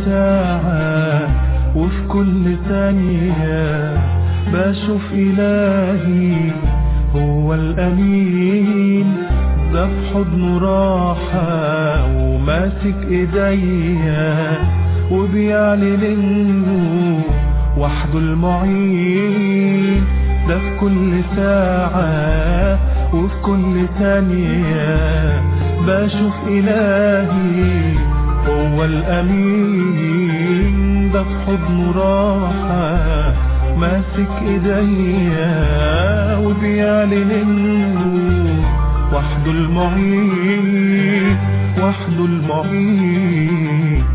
ساعة وفي كل ثانية بشوف إلهي هو الأمين ده في حضنه راحة وماسك إيديا وبيعلن إنه وحده المعين ده في كل ساعة وفي كل ثانية بشوف إلهي هو الأمين ده في حضنه راحة ماسك إيديا وبيعلن إنه وحده المعين وحده المعين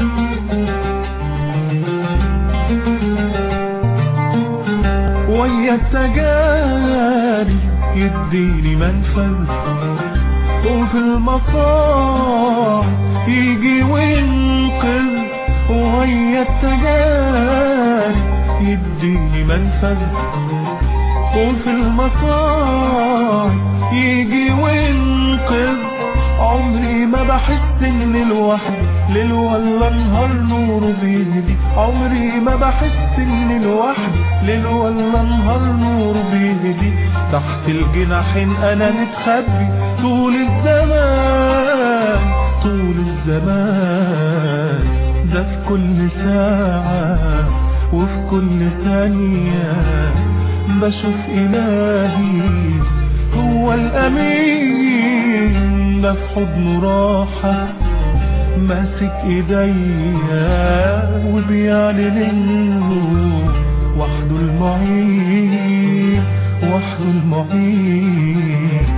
ويا التجاري يديني منفذ وفي المصاع يجي وينقذ ويا التجاري يديني منفذ وفي المصاع يجي وينقذ عمري ما بحس ان لوحدي ليل ولا نهار نوره بيهدي عمري ما بحس ان لوحدي ليل ولا نهار نوره بيهدي تحت الجناحين انا متخبي طول الزمان طول الزمان ده في كل ساعة وفي كل ثانية بشوف إلهي هو الأمين ده في حضنه راحة ماسك ايديا وبيعلن انه وحده المعين وحده المعين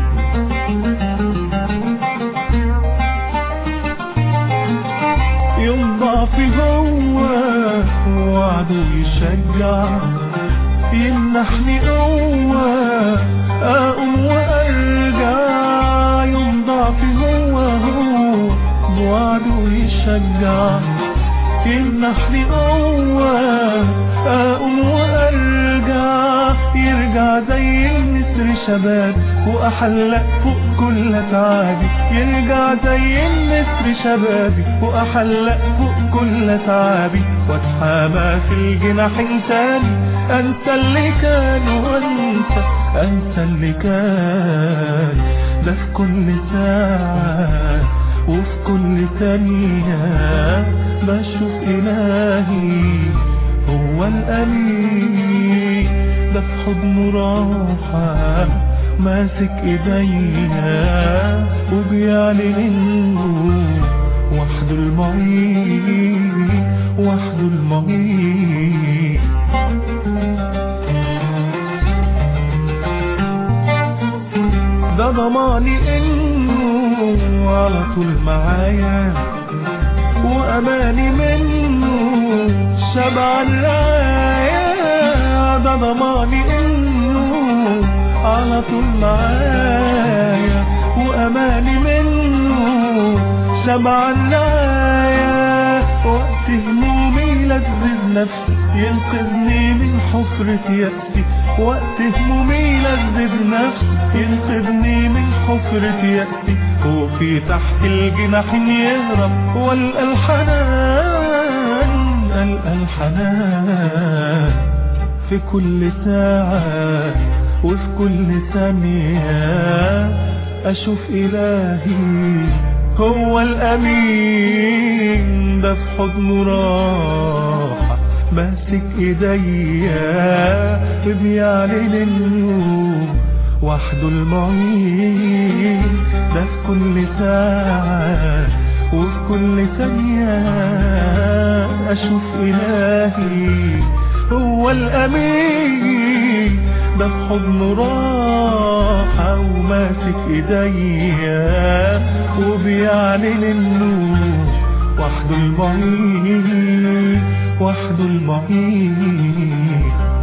يوم ضعفي هو وعده يشجع يمنحني قوة أقوم وأرجع يوم ضعفي هو هو بوعده يشجع يمنحني قوة أقوم وأرجع يرجع زي النسر شباب وأحلق فوق كل تعابي يرجع زي النسر شبابي وأحلق فوق كل تعابي واتحامى في الجناحين تاني أنت اللي كان وأنت أنت اللي كان ده في كل ساعة وفي كل ثانية بشوف إلهي هو الأمين ده في حضنه راحة ماسك إيديا وبيعلن إنه وحده المعين وحده المعين ده ضماني انه على طول معايا واماني منه شبع الراية ده ضماني انه على طول معايا واماني منه شبع الراية وقت همومي لذذ نفسي ينقذني من حفرة يأسي وقت همومي لذذ نفسي ينقذني من حفرة يأسي وفي تحت الجناحين يهرب والقى الحنان ألقى الحنان في كل ساعة وفي كل ثانية أشوف إلهي هو الأمين ده في حضنه راحة ماسك ايديا بيعلن انه وحده المعين ده في كل ساعة وفي كل ثانية أشوف إلهي هو الأمين ده في حضنه راحة وماسك ايديا وبيعلن انه وحده المعين وحده المعين